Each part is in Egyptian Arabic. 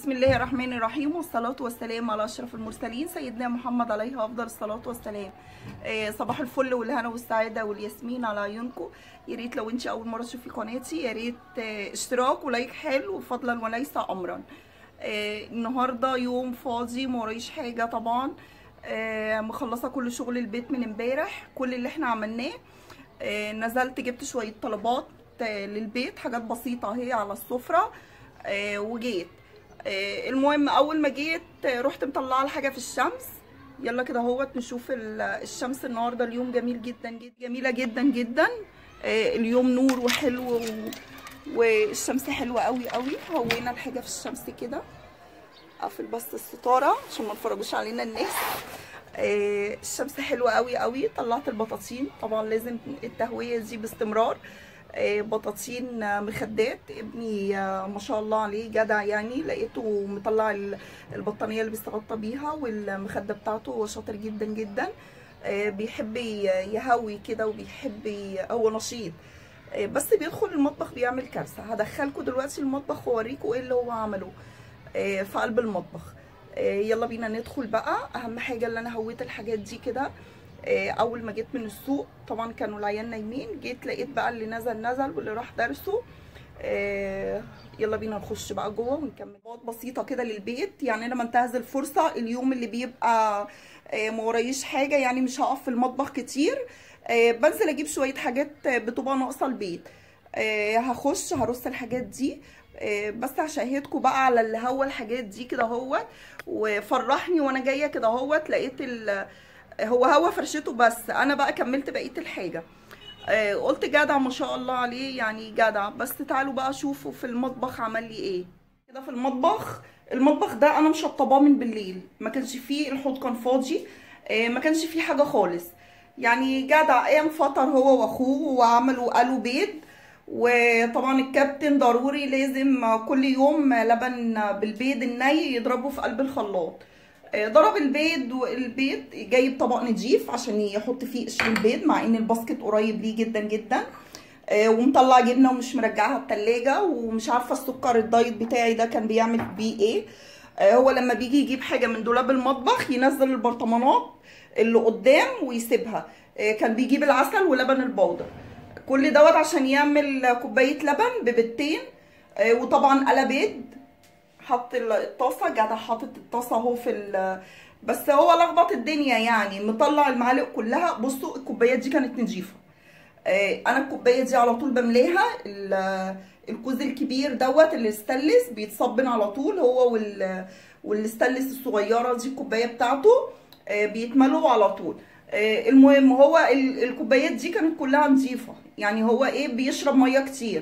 بسم الله الرحمن الرحيم والصلاة والسلام على أشرف المرسلين سيدنا محمد عليه أفضل الصلاة والسلام آه، صباح الفل والهنا والسعادة والياسمين على عيونكم يا ريت لو انت أول مرة تشوفي قناتي يا ريت آه، اشتراك ولايك حلو فضلا وليس أمرا آه، النهاردة يوم فاضي موريش حاجة طبعا آه، مخلصة كل شغل البيت من امبارح كل اللي احنا عملناه آه، نزلت جبت شوية طلبات آه، للبيت حاجات بسيطة اهي على السفرة آه، وجيت آه، المهم اول ما جيت آه، رحت مطلعه الحاجه في الشمس يلا كده اهوت نشوف ال- الشمس النهارده اليوم جميل جدا جدا جميله جدا جدا آه، اليوم نور وحلو و... والشمس حلوه قوي قوي هوينا الحاجه في الشمس كده اقفل بس الستاره عشان ما يتفرجوش علينا الناس آه، الشمس حلوه قوي قوي طلعت البطاطين طبعا لازم التهويه دي باستمرار آه، بطاطين آه، مخدات ابني آه، ما شاء الله عليه جدع يعني لقيته مطلع ال- البطانيه اللي بيستغطى بيها والمخده بتاعته هو شاطر جدا جدا آه، بيحب ي- يهوي كده وبيحب ي- هو نشيط آه، بس بيدخل المطبخ بيعمل كارثه هدخلكم دلوقتي المطبخ واوريكم ايه اللي هو عمله آه، في قلب المطبخ آه، يلا بينا ندخل بقى اهم حاجه اللي انا هويت الحاجات دي كده آه، اول ما جيت من السوق طبعا كانوا العيال نايمين جيت لقيت بقى اللي نزل نزل واللي راح درسه آه، يلا بينا نخش بقى جوه ونكمل خطوات بسيطه كده للبيت يعني انا منتهز الفرصه اليوم اللي بيبقى آه، ما ورايش حاجه يعني مش هقف في المطبخ كتير آه، بنزل اجيب شويه حاجات آه، بتبقى ناقصه البيت آه، هخش هرص الحاجات دي آه، بس هشاهدكم بقى على اللي هو الحاجات دي كده اهوت وفرحني وانا جايه كده اهوت لقيت ال هو هوا فرشته بس انا بقى كملت بقيه الحاجه آه، قلت جدع ما شاء الله عليه يعني جدع بس تعالوا بقى شوفوا في المطبخ عمل لي ايه كده في المطبخ المطبخ ده انا مشطباه من بالليل ما كانش فيه الحوض كان فاضي آه، ما كانش فيه حاجه خالص يعني جدع قام فطر هو واخوه وعملوا قالوا بيض وطبعا الكابتن ضروري لازم كل يوم لبن بالبيض الني يضربه في قلب الخلاط آه، ضرب البيض والبيض جايب طبق نضيف عشان يحط فيه قشر البيض مع ان الباسكت قريب ليه جدا جدا آه، ومطلع جبنه ومش مرجعها التلاجة ومش عارفه السكر الدايت بتاعي ده كان بيعمل بيه ايه آه، هو لما بيجي يجيب حاجه من دولاب المطبخ ينزل البرطمانات اللي قدام ويسيبها آه، كان بيجيب العسل ولبن البودر كل دوت عشان يعمل كوبايه لبن ببيضتين آه، وطبعا قلى بيض حط الطاسه جدع حاطط الطاسه اهو في ال بس هو لخبط الدنيا يعني مطلع المعالق كلها بصوا الكوبايات دي كانت نضيفه آه، انا الكوبايه دي على طول بملاها ال- الكوز الكبير دوت الاستانلس بيتصبن على طول هو وال والاستانلس الصغيره دي الكوبايه بتاعته آه، بيتملوا على طول آه، المهم هو ال- الكوبايات دي كانت كلها نظيفه يعني هو ايه بيشرب ميه كتير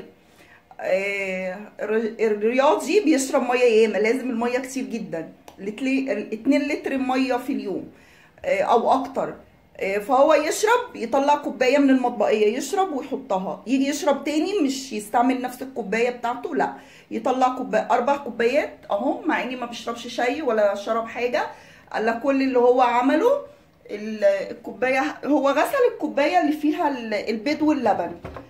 آه، الر- الرياضي بيشرب ميه ياما لازم الميه كتير جدا لتلي- 2 لتر ميه في اليوم آه، او اكتر آه، فهو يشرب يطلع كوبايه من المطبقيه يشرب ويحطها يجي يشرب تاني مش يستعمل نفس الكوبايه بتاعته لا يطلع كوبايه اربع كوبايات اهو مع اني ما بشربش شاي ولا شرب حاجه قال لك كل اللي هو عمله ال- الكوبايه هو غسل الكوبايه اللي فيها ال- البيض واللبن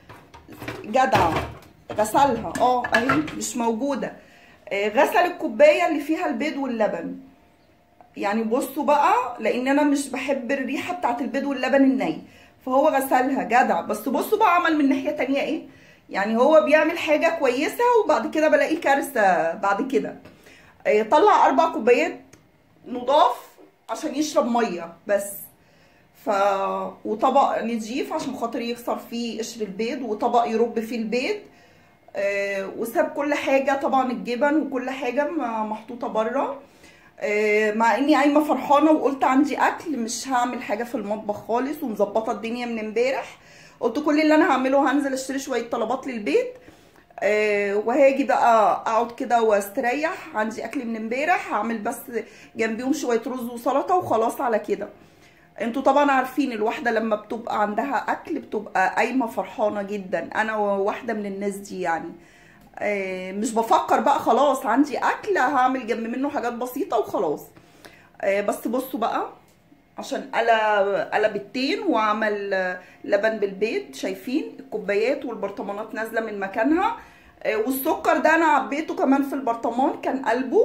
جدع غسلها اه اهي مش موجوده آه، غسل الكوبايه اللي فيها البيض واللبن يعني بصوا بقى لان انا مش بحب الريحه بتاعت البيض واللبن الني فهو غسلها جدع بس بصوا بقى عمل من ناحيه تانية ايه يعني هو بيعمل حاجه كويسه وبعد كده بلاقي كارثه بعد كده آه، طلع اربع كوبايات نضاف عشان يشرب ميه بس ف وطبق نضيف عشان خاطر يكسر فيه قشر البيض وطبق يرب فيه البيض آه، وساب كل حاجه طبعا الجبن وكل حاجه م- محطوطه بره آه، مع اني قايمه فرحانه وقلت عندي اكل مش هعمل حاجه في المطبخ خالص ومظبطه الدنيا من امبارح قلت كل اللي انا هعمله هنزل اشتري شويه طلبات للبيت آه، وهاجي بقى اقعد كده واستريح عندي اكل من امبارح هعمل بس جنبيهم شويه رز وسلطه وخلاص على كده انتوا طبعا عارفين الواحده لما بتبقى عندها اكل بتبقى قايمه فرحانه جدا انا واحده من الناس دي يعني آه، مش بفكر بقى خلاص عندي اكل هعمل جنب منه حاجات بسيطه وخلاص آه، بس بصوا بقى عشان قلى قلى بيضتين وعمل آه، لبن بالبيض شايفين الكوبايات والبرطمانات نازله من مكانها آه، والسكر ده انا عبيته كمان في البرطمان كان قلبه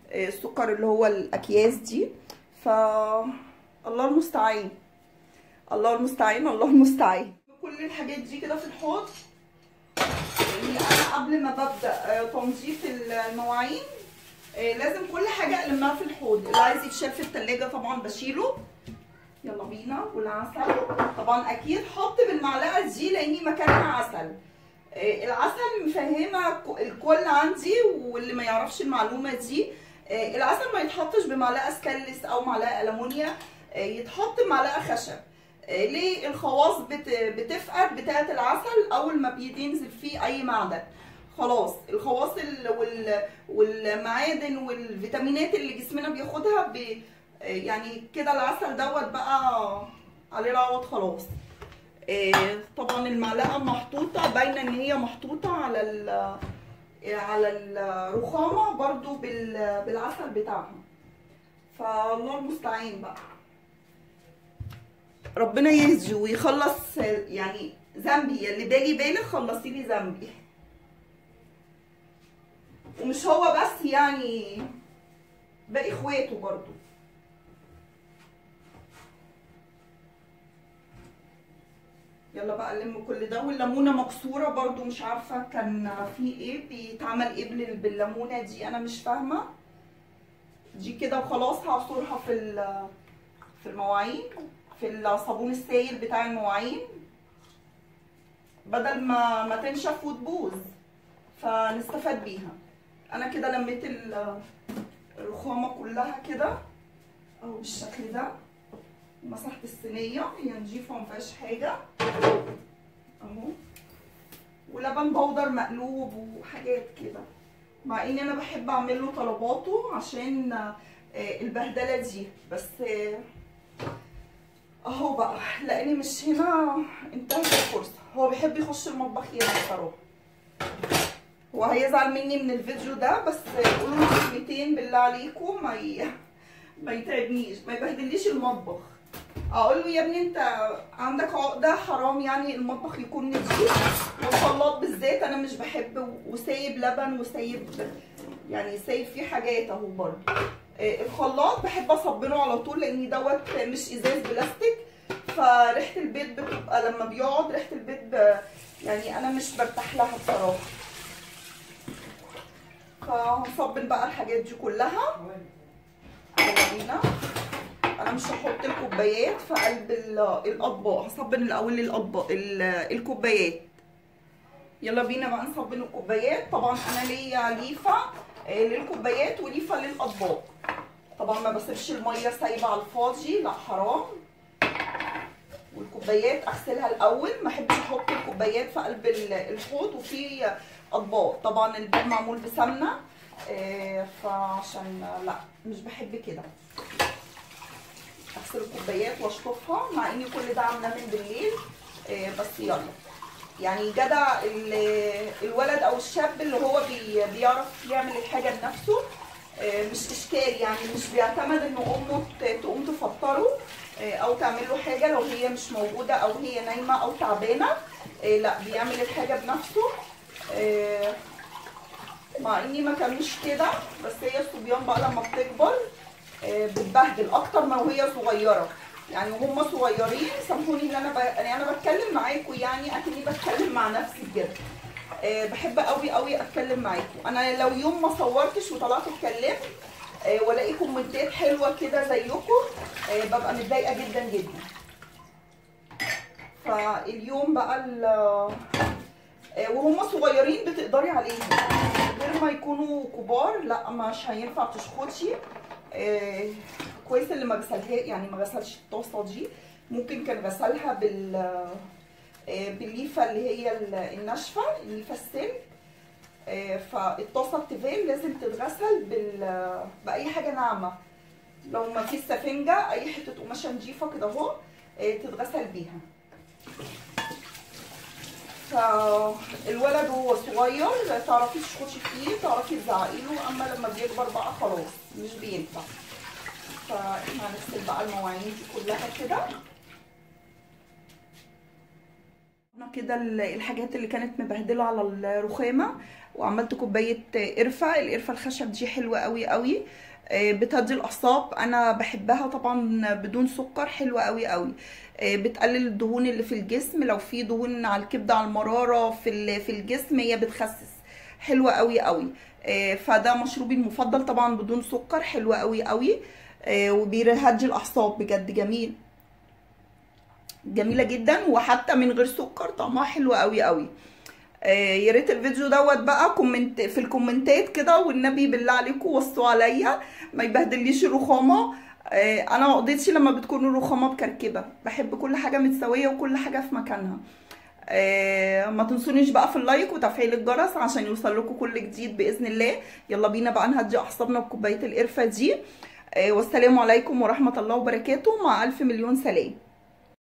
آه، السكر اللي هو الاكياس دي ف الله المستعان الله المستعان الله المستعان كل الحاجات دي كده في الحوض يعني انا قبل ما ببدا آه، تنظيف المواعين آه، لازم كل حاجه المها في الحوض اللي عايز يتشال في التلاجة طبعا بشيله يلا بينا والعسل طبعا اكيد حط بالمعلقه دي لاني مكانها عسل آه، العسل مفهمه ك- الكل عندي واللي ما يعرفش المعلومه دي آه، العسل ما يتحطش بمعلقه ستانلس او معلقه المونيا آه، يتحط بمعلقه خشب آه، ليه الخواص بت- بتفقد بتاعه العسل اول ما بينزل فيه اي معدن خلاص الخواص ال- وال- والمعادن والفيتامينات اللي جسمنا بياخدها ب يعني كده العسل دوت بقى عليه العوض خلاص آه، طبعا المعلقه محطوطه باينه ان هي محطوطه على ال على الرخامه برضو بال- بالعسل بتاعها فالله المستعان بقى ربنا يهدي ويخلص يعني ذنبي اللي بالي بالك خلصي لي ذنبي ومش هو بس يعني باقي اخواته برضو يلا بقى نلم كل ده والليمونه مكسوره برضو مش عارفه كان في ايه بيتعمل ايه بال- بالليمونه دي انا مش فاهمه دي كده وخلاص هعصرها في ال- في المواعين في الصابون السائل بتاع المواعين بدل ما ما تنشف وتبوظ فنستفاد بيها انا كده لميت ال- الرخامه كلها كده اهو بالشكل ده مسحت الصينيه هي نضيفه ما فيهاش حاجه اهو ولبن بودر مقلوب وحاجات كده مع اني انا بحب اعمل له طلباته عشان آه، البهدله دي بس آه، اهو بقى لاني مش هنا انتهت الفرصه هو بيحب يخش المطبخ هنا بصراحه هو هيزعل مني من الفيديو ده بس قولوا له كلمتين بالله عليكم ما ي... ما يتعبنيش ما يبهدليش المطبخ اقول له يا ابني انت عندك عقده حرام يعني المطبخ يكون نضيف والخلاط بالذات انا مش بحب وسايب لبن وسايب يعني سايب فيه حاجات اهو برضه آه، الخلاط بحب اصبنه على طول لان دوت مش ازاز بلاستيك فريحه البيت بتبقى لما بيقعد ريحه البيت ب... يعني انا مش برتاح لها بصراحه فهنصبن بقى الحاجات دي كلها يلا بينا انا مش هحط الكوبايات في قلب ال- الاطباق هصبن الاول الاطباق ال- الكوبايات يلا بينا بقى نصبن الكوبايات طبعا انا ليا ليفه آه، للكوبايات وليفه للاطباق طبعا ما بسيبش الميه سايبه على الفاضي لا حرام والكوبايات اغسلها الاول ما احبش احط الكوبايات في قلب ال- الحوض وفي اطباق طبعا البيت معمول بسمنه آه، فعشان لا مش بحب كده اغسل الكوبايات واشطفها مع اني كل ده عاملاه من بالليل آه، بس يلا يعني جدع ال- الولد او الشاب اللي هو بي بيعرف يعمل الحاجه لنفسه آه، مش اشكال يعني مش بيعتمد ان امه ت- تقوم تفطره آه، او تعمل له حاجه لو هي مش موجوده او هي نايمه او تعبانه آه، لا بيعمل الحاجه بنفسه آه، مع اني ما كانوش كده بس هي الصبيان بقى لما بتكبر آه، بتبهدل اكتر ما وهي صغيره يعني وهم صغيرين سامحوني ان انا ب... يعني انا بتكلم معاكم يعني اكني بتكلم مع نفسي بجد أه بحب قوي قوي اتكلم معاكم انا لو يوم ما صورتش وطلعت اتكلمت أه والاقي كومنتات حلوه كده زيكم أه ببقى متضايقه جدا جدا فاليوم بقى ال- آه، وهم صغيرين بتقدري عليهم غير ما يكونوا كبار لا مش هينفع تشخطي آه، كويس اللي ما غسلها يعني ما غسلش الطاسه دي ممكن كان غسلها بال آه، بالليفه اللي هي ال- الناشفه الليفه السلك آه، فالطاسه التيفال لازم تتغسل بال باي حاجه ناعمه لو ما فيش سفنجه اي حته قماشه نضيفه كده اهو آه، تتغسل بيها فالولد وهو صغير تعرفي تشخطي فيه تعرفي تزعقي له اما لما بيكبر بقى خلاص مش بينفع فاحنا هنغسل بقى المواعين دي كلها كده كده ال- الحاجات اللي كانت مبهدله على الرخامه وعملت كوبايه قرفه القرفه الخشب دي حلوه قوي قوي آه، بتهدي الاعصاب انا بحبها طبعا بدون سكر حلوه قوي قوي آه، بتقلل الدهون اللي في الجسم لو في دهون على الكبده على المراره في ال- في الجسم هي بتخسس حلوه قوي قوي آه، فده مشروبي المفضل طبعا بدون سكر حلوه قوي قوي آه، وبيهدي الاعصاب بجد جميل جميله جدا وحتى من غير سكر طعمها حلو قوي قوي آه، يا ريت الفيديو دوت بقى كومنت في الكومنتات كده والنبي بالله عليكم وصوا عليا ما يبهدليش الرخامه آه، انا عقدتي لما بتكون الرخامه مكركبه بحب كل حاجه متساويه وكل حاجه في مكانها آه، ما تنسونيش بقى في اللايك وتفعيل الجرس عشان يوصل لكم كل جديد باذن الله يلا بينا بقى نهدي اعصابنا بكوبايه القرفه دي آه، والسلام عليكم ورحمه الله وبركاته مع الف مليون سلام